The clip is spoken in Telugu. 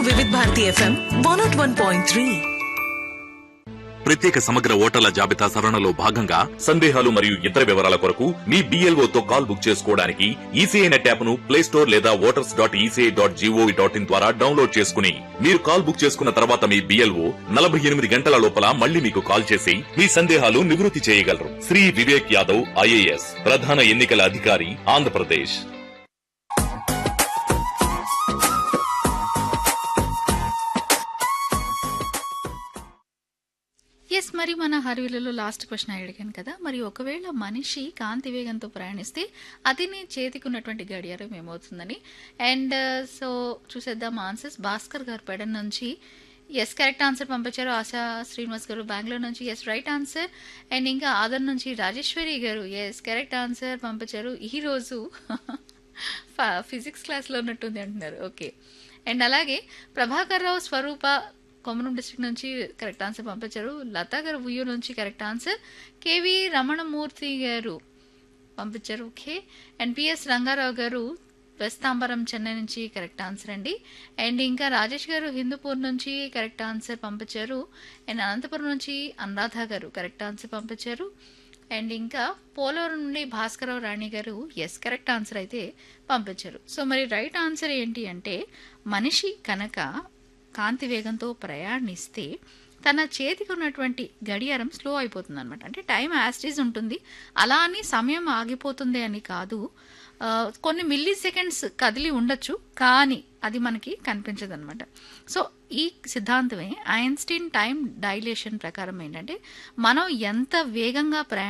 Vividh Bharati FM one nought one point three ప్రత్యేక సమగ్ర ఓటర్ల జాబితా సవరణలో భాగంగా సందేహాలు మరియు ఇతర వివరాల కొరకు మీ BLO తో కాల్ బుక్ చేసుకోవడానికి ఈసీఐ నెట్ యాప్ ను ప్లే స్టోర్ లేదా voters dot ECI dot GOV dot in ద్వారా డౌన్లోడ్ చేసుకుని మీరు కాల్ బుక్ చేసుకున్న తర్వాత మీ బిఎల్ఓ నలభై ఎనిమిది గంటల లోపల మళ్ళీ మీకు కాల్ చేసి మీ సందేహాలు నివృత్తి చేయగలరు శ్రీ వివేక్ యాదవ్ ఐఏఎస్ ప్రధాన ఎన్నికల అధికారి ఆంధ్రప్రదేశ్ ఎస్ మరి మన హరివిలలో లాస్ట్ క్వశ్చన్ అడిగాను కదా మరి ఒకవేళ మనిషి కాంతి వేగంతో ప్రయాణిస్తే అది నీ చేతికి ఉన్నటువంటి గడియారం ఏమవుతుందని అండ్ సో చూసేద్దాం ఆన్సర్స్ భాస్కర్ గారు పెడ నుంచి ఎస్ కరెక్ట్ ఆన్సర్ పంపించారు ఆశా శ్రీనివాస్ గారు బెంగళూరు నుంచి ఎస్ రైట్ ఆన్సర్ అండ్ ఇంకా ఆదర్ నుంచి రాజేశ్వరి గారు ఎస్ కరెక్ట్ ఆన్సర్ పంపించారు ఈరోజు ఫిజిక్స్ క్లాస్లో ఉన్నట్టుంది అంటున్నారు ఓకే అండ్ అలాగే ప్రభాకర్ రావు స్వరూప కొమరం డిస్ట్రిక్ట్ నుంచి కరెక్ట్ ఆన్సర్ పంపించారు లతా గారు ఉయ్యూరు నుంచి కరెక్ట్ ఆన్సర్ కేవి రమణమూర్తి గారు పంపించారు ఓకే అండ్ పిఎస్ రంగారావు గారు వెస్తాంబరం చెన్నై నుంచి కరెక్ట్ ఆన్సర్ అండి అండ్ ఇంకా రాజేష్ గారు హిందూపూర్ నుంచి కరెక్ట్ ఆన్సర్ పంపించారు అండ్ అనంతపురం నుంచి అనురాధ గారు కరెక్ట్ ఆన్సర్ పంపించారు అండ్ ఇంకా పోలవరం నుండి భాస్కరరావు రాణి గారు ఎస్ కరెక్ట్ ఆన్సర్ అయితే పంపించారు సో మరి రైట్ ఆన్సర్ ఏంటి అంటే మనిషి కనుక కాంతి వేగంతో ప్రయాణిస్తే తన చేతికి ఉన్నటువంటి గడియారం స్లో అయిపోతుంది అనమాట అంటే టైం యాస్టీజ్ ఉంటుంది అలా అని సమయం ఆగిపోతుంది అని కాదు ఆ, కొన్ని మిల్లీ సెకండ్స్ కదిలి ఉండొచ్చు కానీ అది మనకి కనిపించదు అనమాట సో ఈ సిద్ధాంతమే ఐన్స్టీన్ టైం డైలేషన్ ప్రకారం ఏంటంటే మనం ఎంత వేగంగా ప్రయాణ